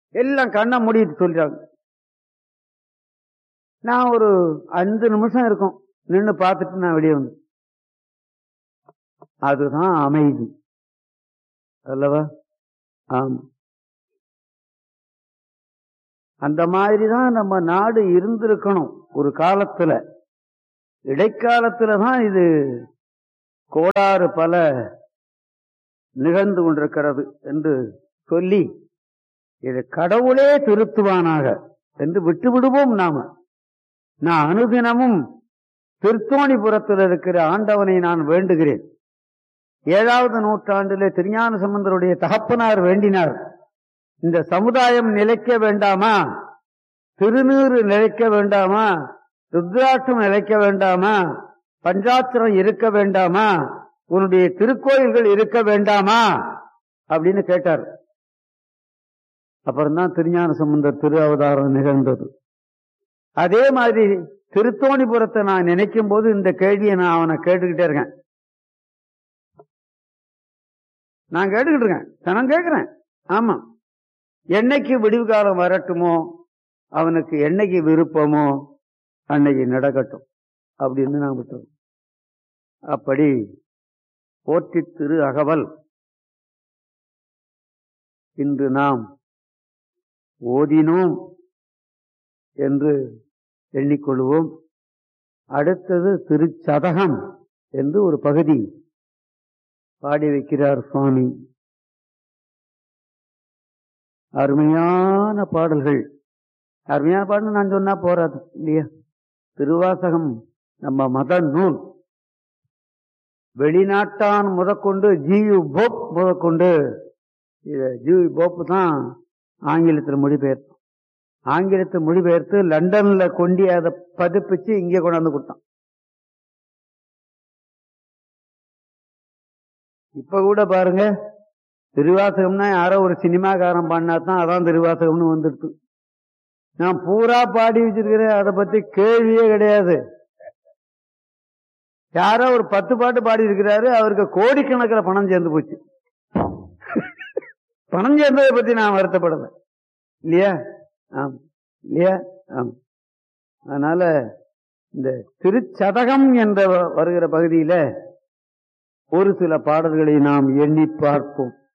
எல்லாம் கண்ணை மூடிட்டு சொல்றாங்க நான் ஒரு அஞ்சு நிமிஷம் இருக்கும் நின்னு பார்த்துட்டு நான் வெளியே வந்து அதுதான் அமைதி அல்லவா ஆமா அந்த மாதிரி தான் நம்ம நாடு இருந்திருக்கணும் ஒரு காலத்துல இடைக்காலத்துல தான் இது கோளாறு பல நிகழ்ந்து கொண்டிருக்கிறது என்று சொல்லி இது கடவுளே திருத்துவானாக என்று விட்டு விடுவோம் நாம நான் அனுதினமும் திருத்தோணிபுரத்தில் இருக்கிற ஆண்டவனை நான் வேண்டுகிறேன் ஏழாவது நூற்றாண்டிலே திருஞான சம்பந்தருடைய தகப்பனார் வேண்டினார் இந்த சமுதாயம் நிலைக்க வேண்டாமா திருநீறு நிலைக்க வேண்டாமா ருத்ராட்சம் நிலைக்க வேண்டாமா பஞ்சாத்திரம் இருக்க வேண்டாமா உன்னுடைய திருக்கோயில்கள் இருக்க வேண்டாமா அப்படின்னு கேட்டார் அப்புறம்தான் திருஞான சம்பந்தர் திரு அவதாரம் நிகழ்ந்தது அதே மாதிரி திருத்தோணிபுரத்தை நான் நினைக்கும் போது இந்த கேள்வியை நான் அவனை கேட்டுக்கிட்டே இருக்கேன் நான் கேட்டுக்கிட்டு இருக்கேன் தினம் கேட்கிறேன் ஆமா என்னைக்கு விடிவு காலம் வரட்டுமோ அவனுக்கு என்னைக்கு விருப்பமோ அன்னைக்கு நடக்கட்டும் அப்படின்னு நான் விட்டோம் அப்படி போற்றி திரு அகவல் இன்று நாம் ஓதினோம் என்று எண்ணிக்கொள்வோம் அடுத்தது திருச்சதகம் என்று ஒரு பகுதி பாடி வைக்கிறார் சுவாமி அருமையான பாடல்கள் அருமையான பாடல் நான் சொன்னா போறாது இல்லையா திருவாசகம் நம்ம மத நூல் வெளிநாட்டான் முதற்கொண்டு ஜியு போப் முதற்கொண்டு இது ஜியு போப் தான் ஆங்கிலத்தில் மொழிபெயர்த்தான் ஆங்கிலத்தை மொழிபெயர்த்து லண்டன்ல கொண்டு அதை பதிப்பிச்சு இங்கே கொண்டாந்து கொடுத்தான் இப்ப கூட பாருங்க திருவாசகம்னா யாரோ ஒரு சினிமாக்காரன் பண்ணா தான் அதான் திருவாசகம்னு வந்துடுது நான் பூரா பாடி வச்சிருக்கிறேன் அதை பத்தி கேள்வியே கிடையாது யாரோ ஒரு பத்து பாட்டு பாடி இருக்கிறாரு அவருக்கு கோடிக்கணக்கில் பணம் சேர்ந்து போச்சு பணம் சேர்ந்ததை பத்தி நான் வருத்தப்படல இல்லையா ஆம் இல்லையா ஆம் அதனால இந்த திருச்சதகம் என்ற வருகிற பகுதியில ஒரு சில பாடல்களை நாம் எண்ணி பார்ப்போம்